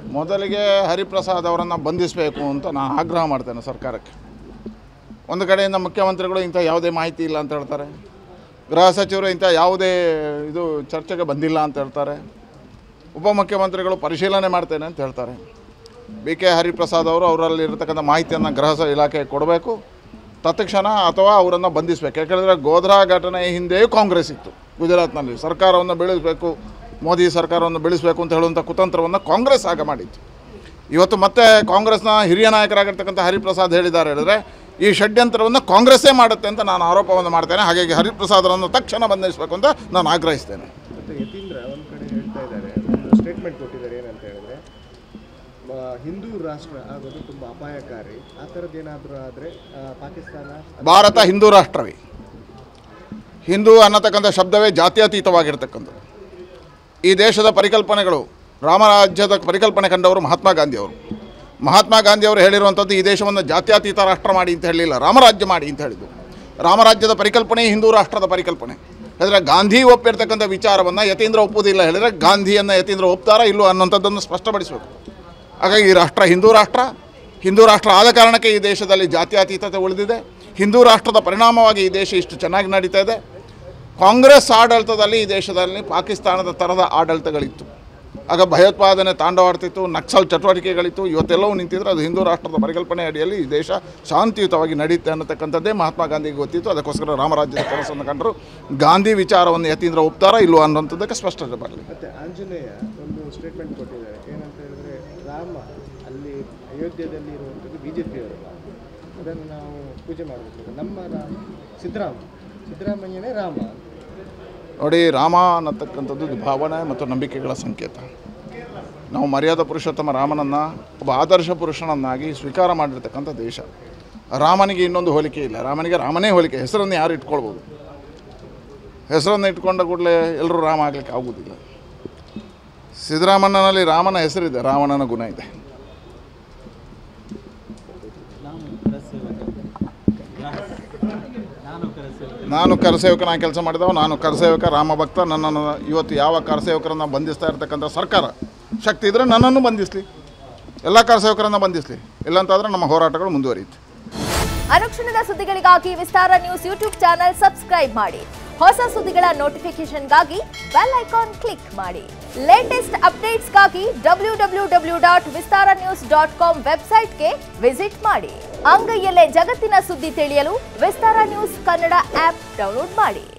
ಮೊದಲಿಗೆ ಹರಿಪ್ರಸಾದ್ ಅವರನ್ನು ಬಂಧಿಸಬೇಕು ಅಂತ ನಾನು ಆಗ್ರಹ ಮಾಡ್ತೇನೆ ಸರ್ಕಾರಕ್ಕೆ ಒಂದು ಕಡೆಯಿಂದ ಮುಖ್ಯಮಂತ್ರಿಗಳು ಇಂಥ ಯಾವುದೇ ಮಾಹಿತಿ ಇಲ್ಲ ಅಂತ ಹೇಳ್ತಾರೆ ಗೃಹ ಸಚಿವರು ಇಂಥ ಯಾವುದೇ ಇದು ಚರ್ಚೆಗೆ ಬಂದಿಲ್ಲ ಅಂತ ಹೇಳ್ತಾರೆ ಉಪಮುಖ್ಯಮಂತ್ರಿಗಳು ಪರಿಶೀಲನೆ ಮಾಡ್ತೇನೆ ಅಂತ ಹೇಳ್ತಾರೆ ಬಿ ಕೆ ಹರಿಪ್ರಸಾದ್ ಅವರು ಅವರಲ್ಲಿರ್ತಕ್ಕಂಥ ಮಾಹಿತಿಯನ್ನು ಗೃಹ ಸ- ಇಲಾಖೆಗೆ ಕೊಡಬೇಕು ತತ್ಕ್ಷಣ ಅಥವಾ ಅವರನ್ನು ಬಂಧಿಸಬೇಕು ಯಾಕಂದರೆ ಗೋಧ್ರಾ ಘಟನೆ ಹಿಂದೆಯೂ ಕಾಂಗ್ರೆಸ್ ಇತ್ತು ಗುಜರಾತ್ನಲ್ಲಿ ಸರ್ಕಾರವನ್ನು ಬೆಳೆಸಬೇಕು ಮೋದಿ ಸರ್ಕಾರವನ್ನು ಬೆಳೆಸಬೇಕು ಅಂತ ಹೇಳುವಂಥ ಕುತಂತ್ರವನ್ನು ಕಾಂಗ್ರೆಸ್ ಆಗ ಮಾಡಿತ್ತು ಇವತ್ತು ಮತ್ತೆ ಕಾಂಗ್ರೆಸ್ನ ಹಿರಿಯ ನಾಯಕರಾಗಿರ್ತಕ್ಕಂಥ ಹರಿಪ್ರಸಾದ್ ಹೇಳಿದ್ದಾರೆ ಹೇಳಿದ್ರೆ ಈ ಷಡ್ಯಂತ್ರವನ್ನು ಕಾಂಗ್ರೆಸ್ಸೇ ಮಾಡುತ್ತೆ ಅಂತ ನಾನು ಆರೋಪವನ್ನು ಮಾಡ್ತೇನೆ ಹಾಗಾಗಿ ಹರಿಪ್ರಸಾದರನ್ನು ತಕ್ಷಣ ಬಂಧಿಸಬೇಕು ಅಂತ ನಾನು ಆಗ್ರಹಿಸ್ತೇನೆ ಮತ್ತು ಯತೀಂದ್ರ ಒಂದು ಕಡೆ ಹೇಳ್ತಾ ಇದ್ದಾರೆ ಒಂದು ಸ್ಟೇಟ್ಮೆಂಟ್ ಕೊಟ್ಟಿದ್ದಾರೆ ಏನಂತ ಹೇಳಿದ್ರೆ ಮ- ಹಿಂದೂ ರಾಷ್ಟ್ರ ಆಗೋದು ತುಂಬ ಅಪಾಯಕಾರಿ ಆ ಥರದ್ದು ಏನಾದರೂ ಆದರೆ ಪಾಕಿಸ್ತಾನ ಭಾರತ ಹಿಂದೂ ರಾಷ್ಟ್ರವೇ ಹಿಂದೂ ಅನ್ನತಕ್ಕಂಥ ಶಬ್ದವೇ ಜಾತ್ಯತೀತವಾಗಿರ್ತಕ್ಕಂಥದ್ದು ಈ ದೇಶದ ಪರಿಕಲ್ಪನೆಗಳು ರಾಮರಾಜ್ಯದ ಪರಿಕಲ್ಪನೆ ಕಂಡವರು ಮಹಾತ್ಮ ಗಾಂಧಿಯವರು ಮಹಾತ್ಮ ಗಾಂಧಿಯವರು ಹೇಳಿರುವಂಥದ್ದು ಈ ದೇಶವನ್ನು ಜಾತ್ಯತೀತ ರಾಷ್ಟ್ರ ಮಾಡಿ ಅಂತ ಹೇಳಲಿಲ್ಲ ರಾಮರಾಜ್ಯ ಮಾಡಿ ಅಂತ ಹೇಳಿದ್ದು ರಾಮರಾಜ್ಯದ ಪರಿಕಲ್ಪನೆ ಹಿಂದೂ ರಾಷ್ಟ್ರದ ಪರಿಕಲ್ಪನೆ ಹೇಳಿದ್ರೆ ಗಾಂಧಿ ಒಪ್ಪಿರ್ತಕ್ಕಂಥ ವಿಚಾರವನ್ನು ಯತೀಂದ್ರ ಒಪ್ಪುವುದಿಲ್ಲ ಹೇಳಿದರೆ ಗಾಂಧಿಯನ್ನು ಯತೀಂದ್ರ ಒಪ್ತಾರಾ ಇಲ್ಲೋ ಅನ್ನೋಂಥದ್ದನ್ನು ಸ್ಪಷ್ಟಪಡಿಸಬೇಕು ಹಾಗಾಗಿ ಈ ರಾಷ್ಟ್ರ ಹಿಂದೂ ರಾಷ್ಟ್ರ ಹಿಂದೂ ರಾಷ್ಟ್ರ ಆದ ಕಾರಣಕ್ಕೆ ಈ ದೇಶದಲ್ಲಿ ಜಾತ್ಯತೀತತೆ ಉಳಿದಿದೆ ಹಿಂದೂ ರಾಷ್ಟ್ರದ ಪರಿಣಾಮವಾಗಿ ಈ ದೇಶ ಇಷ್ಟು ಚೆನ್ನಾಗಿ ನಡೀತಾ ಇದೆ ಕಾಂಗ್ರೆಸ್ ಆಡಳಿತದಲ್ಲಿ ಈ ದೇಶದಲ್ಲಿ ಪಾಕಿಸ್ತಾನದ ಥರದ ಆಡಳಿತಗಳಿತ್ತು ಆಗ ಭಯೋತ್ಪಾದನೆ ತಾಂಡವಾಡ್ತಿತ್ತು ನಕ್ಸಲ್ ಚಟುವಟಿಕೆಗಳಿತ್ತು ಇವತ್ತೆಲ್ಲವೂ ನಿಂತಿದ್ರೆ ಅದು ಹಿಂದೂ ರಾಷ್ಟ್ರದ ಪರಿಕಲ್ಪನೆ ಅಡಿಯಲ್ಲಿ ಈ ದೇಶ ಶಾಂತಿಯುತವಾಗಿ ನಡೆಯುತ್ತೆ ಅನ್ನತಕ್ಕಂಥದ್ದೇ ಮಹಾತ್ಮ ಗಾಂಧಿಗೆ ಗೊತ್ತಿತ್ತು ಅದಕ್ಕೋಸ್ಕರ ರಾಮರಾಜ್ಯದ ಕೆಲಸವನ್ನು ಕಂಡರು ಗಾಂಧಿ ವಿಚಾರವನ್ನು ಯತೀಂದ್ರ ಒಪ್ತಾರಾ ಇಲ್ವೋ ಅನ್ನೋಂಥದ್ದಕ್ಕೆ ಸ್ಪಷ್ಟತೆ ಬರಲಿ ಮತ್ತು ಆಂಜನೇಯ ಒಂದು ಸ್ಟೇಟ್ಮೆಂಟ್ ಕೊಟ್ಟಿದ್ದಾರೆ ಏನಂತ ಹೇಳಿದ್ರೆ ರಾಮ ಅಲ್ಲಿ ಅಯೋಧ್ಯೆಯಲ್ಲಿ ಇರುವಂಥದ್ದು ಬಿ ಜೆ ಪಿಯವರಲ್ಲ ಅದನ್ನು ನಾವು ಪೂಜೆ ಮಾಡಬೇಕು ನಮ್ಮ ರಾಮ ಸಿದ್ದರಾಮ ಸಿದ್ದರಾಮಯ್ಯನೇ ರಾಮ ನೋಡಿ ರಾಮ ಅನ್ನತಕ್ಕಂಥದ್ದು ಇದು ಭಾವನೆ ಮತ್ತು ನಂಬಿಕೆಗಳ ಸಂಕೇತ ನಾವು ಮರ್ಯಾದ ಪುರುಷೋತ್ತಮ ರಾಮನನ್ನು ಒಬ್ಬ ಆದರ್ಶ ಪುರುಷನನ್ನಾಗಿ ಸ್ವೀಕಾರ ಮಾಡಿರ್ತಕ್ಕಂಥ ದೇಶ ರಾಮನಿಗೆ ಇನ್ನೊಂದು ಹೋಲಿಕೆ ಇಲ್ಲ ರಾಮನಿಗೆ ರಾಮನೇ ಹೋಲಿಕೆ ಹೆಸರನ್ನು ಯಾರು ಇಟ್ಕೊಳ್ಬೋದು ಹೆಸರನ್ನು ಇಟ್ಕೊಂಡ ಕೂಡಲೇ ಎಲ್ಲರೂ ರಾಮ ಆಗಲಿಕ್ಕೆ ಆಗುವುದಿಲ್ಲ ಸಿದ್ದರಾಮಣ್ಣನಲ್ಲಿ ರಾಮನ ಹೆಸರಿದೆ ರಾವಣನ ಗುಣ ಇದೆ ನಾನು ಕರಸೇವಕನ ಕೆಲಸ ಮಾಡಿದವ ನಾನು ಕರಸೇವಕ ರಾಮ ಭಕ್ತ ನನ್ನನ್ನು ಇವತ್ತು ಯಾವ ಕರಸೇವಕರನ್ನು ಬಂಧಿಸ್ತಾ ಇರ್ತಕ್ಕಂಥ ಸರ್ಕಾರ ಶಕ್ತಿ ಇದ್ದರೆ ನನ್ನನ್ನು ಬಂಧಿಸಲಿ ಎಲ್ಲ ಕರಸೇವಕರನ್ನು ಬಂಧಿಸಲಿ ಇಲ್ಲಂತಾದರೆ ನಮ್ಮ ಹೋರಾಟಗಳು ಮುಂದುವರಿಯುತ್ತೆ ಅನುಕ್ಷಣದ ಸುದ್ದಿಗಳಿಗಾಗಿ Vistara news YouTube channel subscribe ಮಾಡಿ ಹೊಸ ಸುದ್ದಿಗಳ ನೋಟಿಫಿಕೇಶನ್ಗಾಗಿ ಬೆಲ್ ಐಕಾನ್ ಕ್ಲಿಕ್ ಮಾಡಿ ಲೇಟೆಸ್ಟ್ ಅಪ್ಡೇಟ್ಸ್ಗಾಗಿ W W W dot Vistara news dot com ವೆಬ್ಸೈಟ್ಗೆ ವಿಸಿಟ್ ಮಾಡಿ ಅಂಗೈಯಲ್ಲೇ ಜಗತ್ತಿನ ಸುದ್ದಿ ತಿಳಿಯಲು Vistara news Kannada app download ಮಾಡಿ